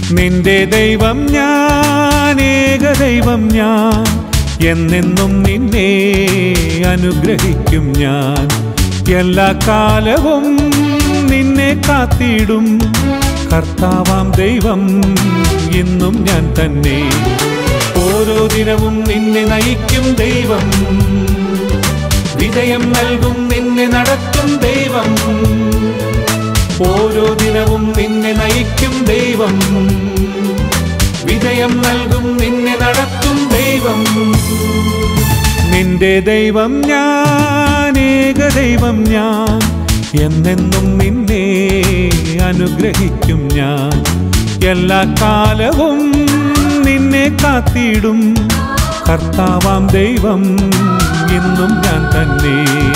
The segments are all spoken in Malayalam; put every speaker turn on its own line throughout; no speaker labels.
നിന്റെ ദൈവം ഞാൻ ഏകദൈവം ഞാൻ എന്നെന്നും നിന്നെ അനുഗ്രഹിക്കും ഞാൻ എല്ലാ കാലവും നിന്നെ കാത്തിടും കർത്താവാം ദൈവം ഇന്നും ഞാൻ തന്നെ ഓരോ ദിനവും നിന്നെ നയിക്കും ദൈവം വിജയം നൽകും നിന്നെ നടത്തും ദൈവം ഓരോ ദിനവും നിന്നെ നയിക്കും ദൈവം വിജയം നൽകും നിന്നെ നടത്തും ദൈവം നിന്റെ ദൈവം ഞാൻ ഏകദൈവം ഞാൻ എന്നെന്നും നിന്നെ അനുഗ്രഹിക്കും ഞാൻ എല്ലാ കാലവും നിന്നെ കാത്തിടും കർത്താവാം ദൈവം ഇന്നും ഞാൻ തന്നെ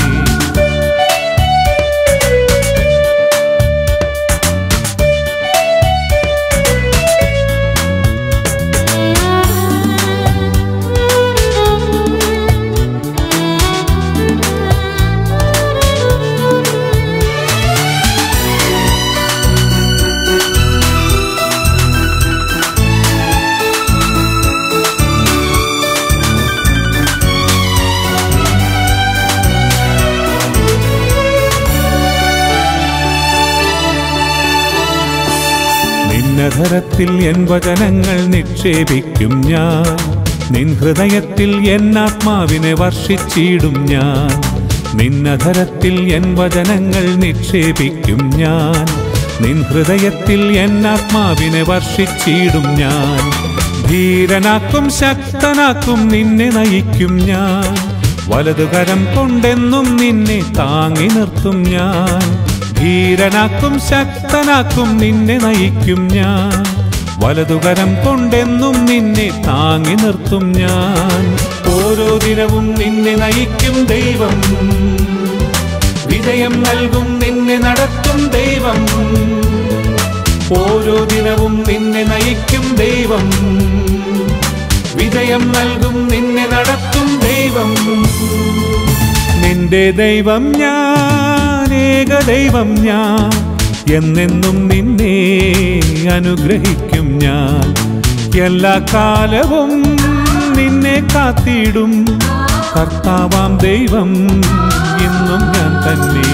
നിന്നധരത്തിൽ എൻ വചനങ്ങൾ നിക്ഷേപിക്കും ഞാൻ നിൻ ഹൃദയത്തിൽ എൻ ആത്മാവിനെ വർഷിച്ചിടും ഞാൻ നിന്നധരത്തിൽ എൻ വചനങ്ങൾ നിക്ഷേപിക്കും ഞാൻ നിൻ ഹൃദയത്തിൽ എൻ ആത്മാവിനെ വർഷിച്ചിടും ഞാൻ ധീരനാക്കും ശക്തനാക്കും നിന്നെ നയിക്കും ഞാൻ വലതുകരം കൊണ്ടെന്നും നിന്നെ താങ്ങി നിർത്തും ഞാൻ ധീരനാക്കും ശക്തനാക്കും നിന്നെ നയിക്കും ഞാൻ വലതുകരം കൊണ്ടെന്നും നിന്നെ താങ്ങി നിർത്തും ഞാൻ ഓരോ ദിനവും നിന്നെ നയിക്കും ദൈവം വിജയം നൽകും നിന്നെ നടത്തും ദൈവം ഓരോ ദിനവും നിന്നെ നയിക്കും ദൈവം വിജയം നൽകും നിന്നെ നടത്തും ദൈവം നിന്റെ ദൈവം ഞാൻ ഏകദൈവം ഞാൻ എന്നെന്നും നിന്നെ അനുഗ്രഹിക്കും ഞാൻ എല്ലാ കാലവും നിന്നെ കാത്തിടും കർത്താവാം ദൈവം ഇന്നും ഞാൻ തന്നെ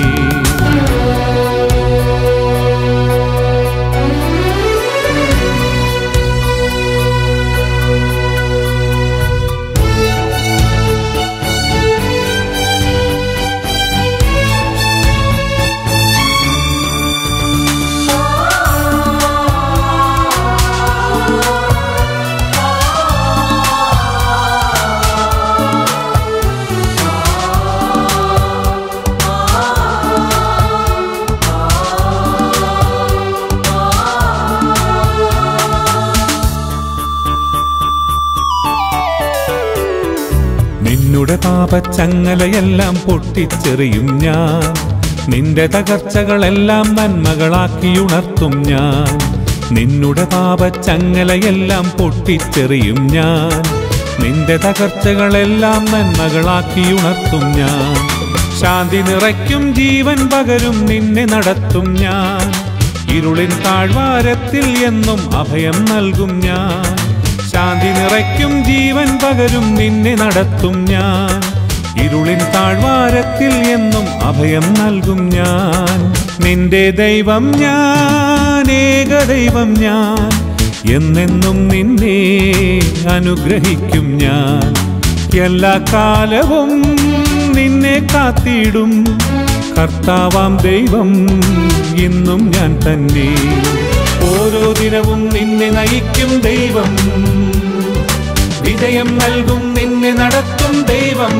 നിന്നുടെ പാപച്ചങ്ങലയെല്ലാം പൊട്ടിച്ചെറിയും ഞാൻ നിന്റെ തകർച്ചകളെല്ലാം നന്മകളാക്കിയുണർത്തും ഞാൻ നിന്നുടെ പാപച്ചങ്ങലയെല്ലാം പൊട്ടിച്ചെറിയും ഞാൻ നിന്റെ തകർച്ചകളെല്ലാം നന്മകളാക്കിയുണർത്തും ഞാൻ ശാന്തി നിറയ്ക്കും ജീവൻ പകരും നിന്നെ നടത്തും ഞാൻ ഇരുളിൻ താഴ്വാരത്തിൽ എന്നും അഭയം നൽകും ഞാൻ ശാന്തി നിറയ്ക്കും ജീവൻ പകരും നിന്നെ നടത്തും ഞാൻ ഇരുളിൻ താഴ്വാരത്തിൽ എന്നും അഭയം നൽകും ഞാൻ നിന്റെ ദൈവം ഞാൻ ഏകദൈവം ഞാൻ എന്നെന്നും നിന്നെ അനുഗ്രഹിക്കും ഞാൻ എല്ലാ കാലവും നിന്നെ കാത്തിടും കർത്താവാം ദൈവം ഇന്നും ഞാൻ തന്നെ ഓരോ ദിനവും നിന്നെ നയിക്കും ദൈവം വിജയം നൽകും നിന്നെ നടത്തും ദൈവം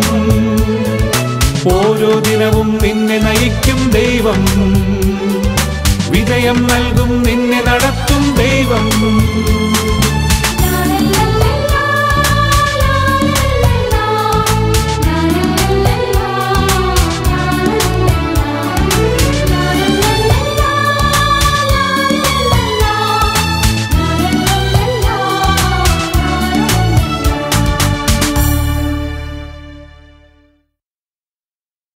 ഓരോ ദിനവും നിന്നെ നയിക്കും ദൈവം വിജയം നൽകും നിന്നെ നടത്തും ദൈവം